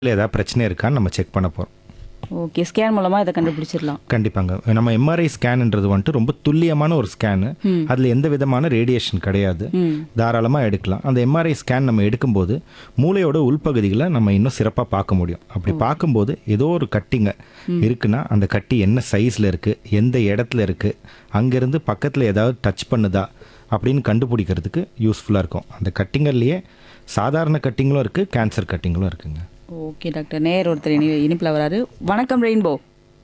இல்லை ஏதாவது பிரச்சனை இருக்கான்னு நம்ம செக் பண்ண போகிறோம் ஓகே ஸ்கேன் மூலமாக இதை கண்டுபிடிச்சிடலாம் கண்டிப்பாங்க நம்ம எம்ஆர்ஐ ஸ்கேன்ன்றது வந்துட்டு ரொம்ப துல்லியமான ஒரு ஸ்கேனு அதில் எந்த விதமான ரேடியேஷன் கிடையாது ம் தாராளமாக எடுக்கலாம் அந்த எம்ஆர்ஐ ஸ்கேன் நம்ம எடுக்கும்போது மூளையோட உள்பகுதிகளை நம்ம இன்னும் சிறப்பாக பார்க்க முடியும் அப்படி பார்க்கும்போது ஏதோ ஒரு கட்டிங்க இருக்குன்னா அந்த கட்டி என்ன சைஸில் இருக்குது எந்த இடத்துல இருக்குது அங்கேருந்து பக்கத்தில் ஏதாவது டச் பண்ணுதா அப்படின்னு கண்டுபிடிக்கிறதுக்கு யூஸ்ஃபுல்லாக இருக்கும் அந்த கட்டிங்கள்லேயே சாதாரண கட்டிங்களும் இருக்குது கேன்சர் கட்டிங்களும் இருக்குங்க ஓகே டாக்டர் நேர் ஒருத்தர் இனி இனிப்பில் வராரு வணக்கம் ரெயின்போ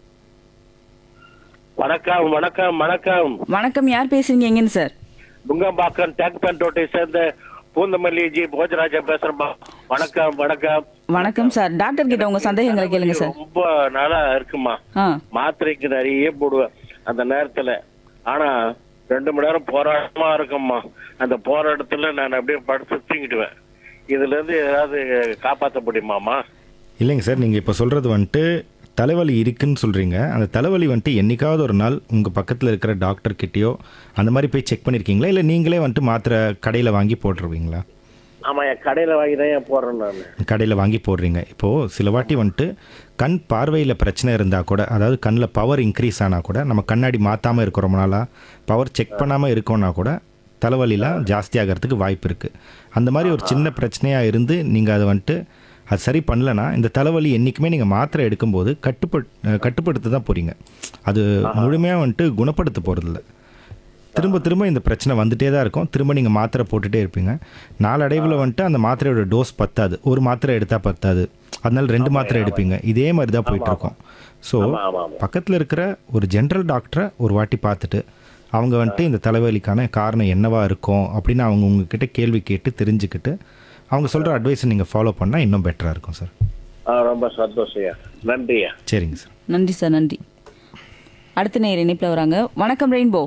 வணக்கம் வணக்கம் வணக்கம் வணக்கம் யார் பேசுறீங்க எங்கன்னு சார் நுங்கம்பாக்கம் டேங்க் பண்டோட்டை சேர்ந்த பூந்தமல்லி ஜி போஜராஜா பேசுறேன்பா வணக்கம் வணக்கம் வணக்கம் சார் டாக்டர் கிட்ட உங்க சந்தேகங்களை கேளுங்க சார் ரொம்ப நாளா இருக்குமா ஆ மாத்திரைக்கு நிறைய போடுவேன் அந்த நேரத்துல ஆனா ரெண்டு மணி நேரம் போராட்டமா இருக்கும்மா அந்த போராட்டத்துல நான் அப்படியே படுத்து தூங்கிடுவேன் இதுல இருந்து ஏதாவது காப்பாற்ற முடியுமாமா இல்லைங்க சார் நீங்கள் இப்போ சொல்கிறது வந்துட்டு தலைவலி இருக்குன்னு சொல்கிறீங்க அந்த தலைவலி வந்துட்டு என்னைக்காவது ஒரு நாள் உங்கள் பக்கத்தில் இருக்கிற டாக்டர் கிட்டேயோ அந்த மாதிரி போய் செக் பண்ணியிருக்கீங்களா இல்லை நீங்களே வந்துட்டு மாத்திரை கடையில் வாங்கி போட்டுருவீங்களா ஆமா என் கடையில வாங்கி தான் ஏன் போடுறேன் நான் கடையில் வாங்கி போடுறீங்க இப்போது சில வாட்டி வந்துட்டு கண் பார்வையில் பிரச்சனை இருந்தால் கூட அதாவது கண்ணில் பவர் இன்க்ரீஸ் ஆனால் கூட நம்ம கண்ணாடி மாற்றாமல் இருக்கிற ரொம்ப நாளாக பவர் செக் பண்ணாமல் இருக்கோம்னா கூட தலைவலிலாம் ஜாஸ்தி ஆகிறதுக்கு வாய்ப்பு இருக்குது அந்த மாதிரி ஒரு சின்ன பிரச்சனையாக இருந்து நீங்கள் அதை வந்துட்டு அது சரி பண்ணலனா இந்த தலைவலி என்றைக்குமே நீங்கள் மாத்திரை எடுக்கும்போது கட்டுப்பட் கட்டுப்படுத்த தான் போகிறீங்க அது முழுமையாக வந்துட்டு குணப்படுத்த போகிறதில்ல திரும்ப திரும்ப இந்த பிரச்சனை வந்துட்டே தான் இருக்கும் திரும்ப நீங்கள் மாத்திரை போட்டுகிட்டே இருப்பீங்க நாளடைவில் வந்துட்டு அந்த மாத்திரையோட டோஸ் பத்தாது ஒரு மாத்திரை எடுத்தால் பத்தாது அதனால ரெண்டு மாத்திரை எடுப்பீங்க இதே மாதிரி தான் போயிட்டுருக்கோம் ஸோ ஆமா ஆமா ஆமா பக்கத்தில் இருக்கிற ஒரு ஜென்ரல் டாக்டரை ஒரு வாட்டி பார்த்துட்டு அவங்க வந்துட்டு இந்த தலைவலிக்கான காரணம் என்னவா இருக்கும் அப்படின்னு அவங்க உங்ககிட்ட கேள்வி கேட்டு தெரிஞ்சுக்கிட்டு அவங்க சொல்கிற அட்வைஸை நீங்கள் ஃபாலோ பண்ணால் இன்னும் பெட்டராக இருக்கும் சார் ஆ, ரொம்ப சந்தோஷம்யா நன்றியா சரிங்க சார் நன்றி சார் நன்றி அடுத்த நேர் இனிப்பில் வராங்க வணக்கம் ரெயின்போ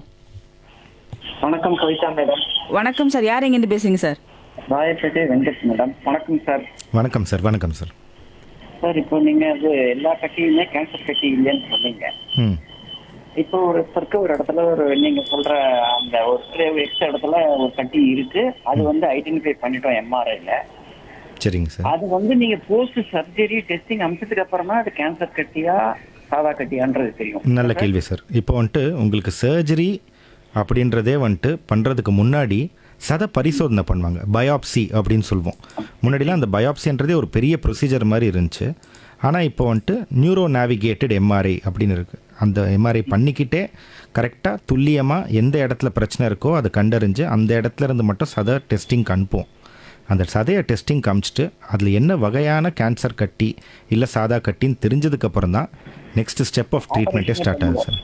வணக்கம் கவிதா மேடம் வணக்கம் சார் யார் எங்கேருந்து பேசுறீங்க சார் ராயப்பேட்டை வெங்கட் மேடம் வணக்கம் சார் வணக்கம் சார் வணக்கம் சார் சார் இப்போ நீங்க அது எல்லா கட்டியுமே கேன்சர் கட்டி இல்லைன்னு சொன்னீங்க ம் இப்போ ஒரு ஒருத்தருக்கு ஒரு இடத்துல ஒரு நீங்க சொல்ற அந்த ஒரு எக்ஸ் இடத்துல ஒரு கட்டி இருக்கு அது வந்து ஐடென்டிஃபை பண்ணிட்டோம் எம்ஆர்ஐல சரிங்க சார் அது வந்து நீங்க போஸ்ட் சர்ஜரி டெஸ்டிங் அமிச்சதுக்கு அப்புறமா அது கேன்சர் கட்டியா சாதா கட்டியான்றது தெரியும் நல்ல கேள்வி சார் இப்போ வந்துட்டு உங்களுக்கு சர்ஜரி அப்படின்றதே வந்துட்டு பண்ணுறதுக்கு முன்னாடி சத பரிசோதனை பண்ணுவாங்க பயாப்சி அப்படின்னு சொல்லுவோம் முன்னாடிலாம் அந்த பயாப்சின்றதே ஒரு பெரிய ப்ரொசீஜர் மாதிரி இருந்துச்சு ஆனால் இப்போ வந்துட்டு நியூரோ நேவிகேட்டட் எம்ஆர்ஐ அப்படின்னு இருக்குது அந்த எம்ஆர்ஐ பண்ணிக்கிட்டே கரெக்டாக துல்லியமாக எந்த இடத்துல பிரச்சனை இருக்கோ அதை கண்டறிஞ்சு அந்த இடத்துல இருந்து மட்டும் சத டெஸ்டிங் அனுப்பும் அந்த சதையை டெஸ்டிங் காமிச்சிட்டு அதில் என்ன வகையான கேன்சர் கட்டி இல்லை சாதா கட்டின்னு தெரிஞ்சதுக்கப்புறம் தான் நெக்ஸ்ட் ஸ்டெப் ஆஃப் ட்ரீட்மெண்ட்டே ஸ்டார்ட் ஆகுது சார்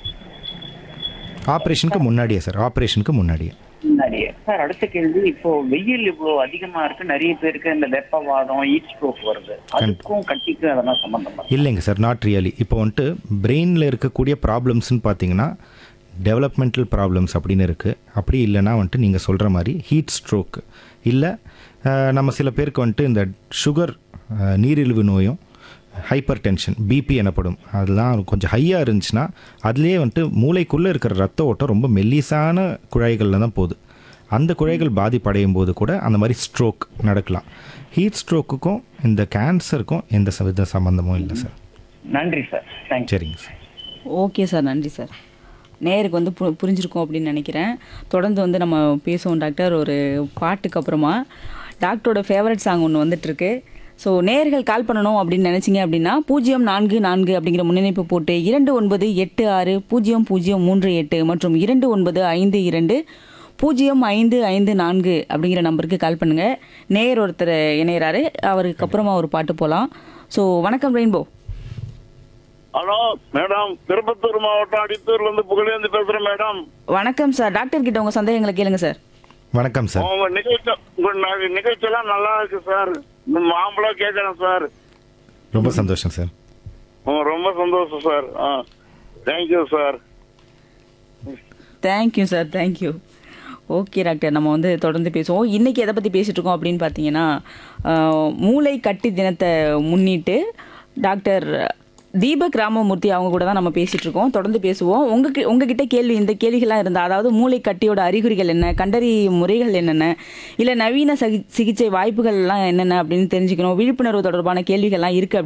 ஆப்ரேஷனுக்கு முன்னாடியே சார் ஆப்ரேஷனுக்கு முன்னாடியே முன்னாடியே சார் அடுத்த கேள்வி இப்போ வெயில் இவ்வளவு அதிகமா இருக்கு நிறைய பேருக்கு இந்த வெப்பவாதம் ஹீட் ஸ்ட்ரோக் வருது அதுக்கும் கட்டிக்கும் அதெல்லாம் சம்பந்தமா இல்லைங்க சார் நாட் ரியலி இப்போ வந்துட்டு பிரெயினில் இருக்கக்கூடிய ப்ராப்ளம்ஸ்னு பார்த்தீங்கன்னா டெவலப்மெண்டல் ப்ராப்ளம்ஸ் அப்படின்னு இருக்குது அப்படி இல்லைன்னா வந்துட்டு நீங்கள் சொல்கிற மாதிரி ஹீட் ஸ்ட்ரோக் இல்லை அஹ், நம்ம சில பேருக்கு வந்துட்டு இந்த சுகர் நீரிழிவு நோயும் ஹைப்பர் டென்ஷன் பிபி எனப்படும் அதெல்லாம் கொஞ்சம் ஹையாக இருந்துச்சுன்னா அதுலேயே வந்துட்டு மூளைக்குள்ளே இருக்கிற ரத்த ஓட்டம் ரொம்ப மெல்லிசான குழாய்களில் தான் போகுது அந்த குழாய்கள் பாதிப்படையும் போது கூட அந்த மாதிரி ஸ்ட்ரோக் நடக்கலாம் ஹீட் ஸ்ட்ரோக்குக்கும் இந்த கேன்சருக்கும் எந்த ச- வித சம்மந்தமும் இல்லை சார் நன்றி சார் தேங்க்யூ சரிங்க சார் ஓகே சார் நன்றி சார் நேருக்கு வந்து பு புரிஞ்சிருக்கும் அப்படின்னு நினைக்கிறேன் தொடர்ந்து வந்து நம்ம பேசுவோம் டாக்டர் ஒரு பாட்டுக்கு அப்புறமா டாக்டரோட ஃபேவரட் சாங் ஒன்று வந்துட்டுருக்கு ஸோ நேர்கள் கால் பண்ணணும் அப்படின்னு நினச்சிங்க அப்படின்னா பூஜ்ஜியம் நான்கு நான்கு அப்படிங்கிற முன்னிணைப்பு போட்டு இரண்டு ஒன்பது எட்டு ஆறு பூஜ்ஜியம் பூஜ்ஜியம் மூன்று எட்டு மற்றும் இரண்டு ஒன்பது ஐந்து இரண்டு பூஜ்ஜியம் ஐந்து ஐந்து நான்கு அப்படிங்கிற நம்பருக்கு கால் பண்ணுங்கள் நேர் ஒருத்தர் இணையறாரு அவருக்கு அப்புறமா ஒரு பாட்டு போகலாம் ஸோ வணக்கம் ரெயின்போ ஹலோ மேடம் திருப்பத்தூர் மாவட்டம் அடித்தூர்ல இருந்து புகழேந்து பேசுறேன் மேடம் வணக்கம் சார் டாக்டர் கிட்ட உங்கள் சந்தேகங்களை கேளுங்க சார் வணக்கம் சார் உங்க நிகழ்ச்சி உங்க ந- நிகழ்ச்சி எல்லாம் நல்லா இருக்கு சார் மாம்பழம் கேட்கறேன் சார் ரொம்ப சந்தோஷம் சார் உம், ரொம்ப சந்தோஷம் சார் ஆ thank you sir thank you sir thank you okay doctor நம்ம வந்து தொடர்ந்து பேசுவோம் இன்றைக்கி எதை பற்றி பேசிகிட்டு இருக்கோம் அப்படின்னு பார்த்தீங்கன்னா ஆஹ், மூளை கட்டி தினத்தை முன்னிட்டு டாக்டர் தீபக் ராமமூர்த்தி அவங்க கூட தான் நம்ம பேசிட்டு இருக்கோம் தொடர்ந்து பேசுவோம் உங்களுக்கு உங்ககிட்ட கேள்வி இந்த கேள்விகள்லாம் இருந்தா அதாவது மூளை கட்டியோட அறிகுறிகள் என்ன கண்டறி முறைகள் என்னென்ன இல்லை நவீன சகி சிகிச்சை வாய்ப்புகள் எல்லாம் என்னென்ன அப்படின்னு தெரிஞ்சுக்கணும் விழிப்புணர்வு தொடர்பான கேள்விகள்லாம் இருக்கு